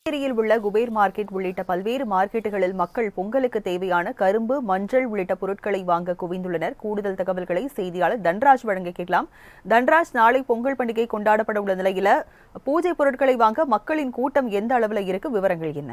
புதுச்சேரியில் உள்ள குபேர் மார்க்கெட் உள்ளிட்ட பல்வேறு மார்க்கெட்டுகளில் மக்கள் பொங்கலுக்கு தேவையான கரும்பு மஞ்சள் உள்ளிட்ட பொருட்களை வாங்க குவிந்துள்ளனர் கூடுதல் தகவல்களை செய்தியாளர் தன்ராஜ் வழங்க கேட்கலாம் தன்ராஜ் நாளை பொங்கல் பண்டிகை கொண்டாடப்பட உள்ள நிலையில பூஜை பொருட்களை வாங்க மக்களின் கூட்டம் எந்த அளவுல இருக்கு விவரங்கள் என்ன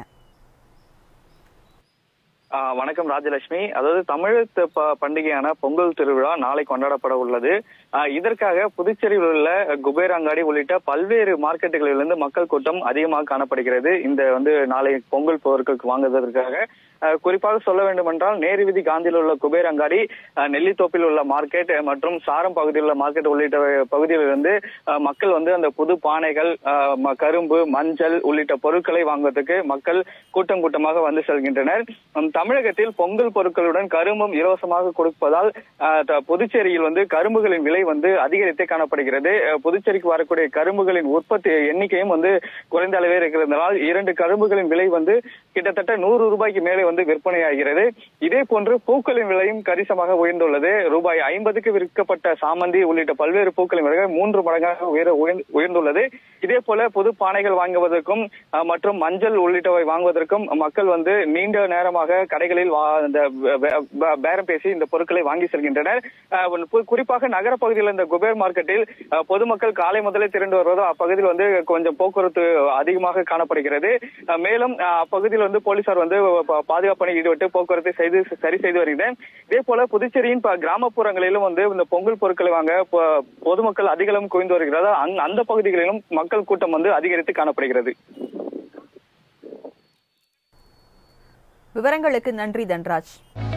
ஆ, வணக்கம் ராஜலட்சுமி அதாவது தமிழத்து ப- பண்டிகையான பொங்கல் திருவிழா நாளை கொண்டாடப்பட உள்ளது ஆ, இதற்காக புதுச்சேரியில் உள்ள குபேர் அங்காடி உள்ளிட்ட பல்வேறு மார்க்கெட்டுகளிலிருந்து மக்கள் கூட்டம் அதிகமாக காணப்படுகிறது இந்த வந்து நாளை பொங்கல் பொருட்களுக்கு வாங்குவதற்காக ஆ, குறிப்பாக சொல்ல வேண்டுமென்றால் நேரு வீதி காந்தியில் உள்ள குபேர் அங்காடி ஆ, நெல்லித்தோப்பில் உள்ள மார்க்கெட் மற்றும் சாரம் பகுதியில் உள்ள மார்க்கெட் உள்ளிட்ட பகுதிகளிலிருந்து ஆ, மக்கள் வந்து அந்த புது பானைகள் ஆ, ம- கரும்பு மஞ்சள் உள்ளிட்ட பொருட்களை வாங்குவதற்கு மக்கள் கூட்டம் கூட்டமாக வந்து செல்கின்றனர் உம், தமிழகத்தில் பொங்கல் பொருட்களுடன் கரும்பும் இலவசமாக கொடுப்பதால் ஆ, த- புதுச்சேரியில் வந்து கரும்புகளின் விலை வந்து அதிகரித்தே காணப்படுகிறது அஹ், புதுச்சேரிக்கு வரக்கூடிய கரும்புகளின் உற்பத்தி எண்ணிக்கையும் வந்து குறைந்த அளவே இருக்கிறதுனால் இரண்டு கரும்புகளின் விலை வந்து கிட்டத்தட்ட நூறு ரூபாய்க்கு மேலே வந்து விற்பனையாகிறது இதே போன்று பூக்களின் விலையும் கரிசமாக உயர்ந்துள்ளது ரூபாய் ஐம்பதுக்கு விற்கப்பட்ட சாமந்தி உள்ளிட்ட பல்வேறு பூக்களின் விலை மூன்று மடங்காக உயர உயர்ந்து- உயர்ந்துள்ளது இதே போல புது பானைகள் வாங்குவதற்கும் அஹ், மற்றும் மஞ்சள் உள்ளிட்டவை வாங்குவதற்கும் மக்கள் வந்து நீண்ட நேரமாக கடைகளில் வா- இந்த பே- பே- பே- பேரம் பேசி இந்த பொருட்களை வாங்கி செல்கின்றனர் அஹ், கு- குறிப்பாக நகர பகுதியில் இந்த குபேர் மார்க்கெட்டில் அஹ், பொதுமக்கள் காலை முதலே திரண்டு வருவதோ அப்பகுதியில் வந்து கொஞ்சம் போக்குவரத்து அதிகமாக காணப்படுகிறது அஹ், மேலும் அஹ், அப்பகுதியில் வந்து போலீசார் வந்து ப- பாதுகாப்பு பணியில் ஈடுபட்டு போக்குவரத்தை செய்து சரி செய்து வருகிறேன் இதே போல புதுச்சேரியின் ப- கிராமப்புறங்களிலும் வந்து இந்த பொங்கல் பொருட்களை வாங்க பொ- பொதுமக்கள் அதிகளவும் குவிந்து வருகிறது அங்- அந்த பகுதிகளிலும் மக்கள் கூட்டம் வந்து அதிகரித்து காணப்படுகிறது விவரங்களுக்கு நன்றி தன்ராஜ்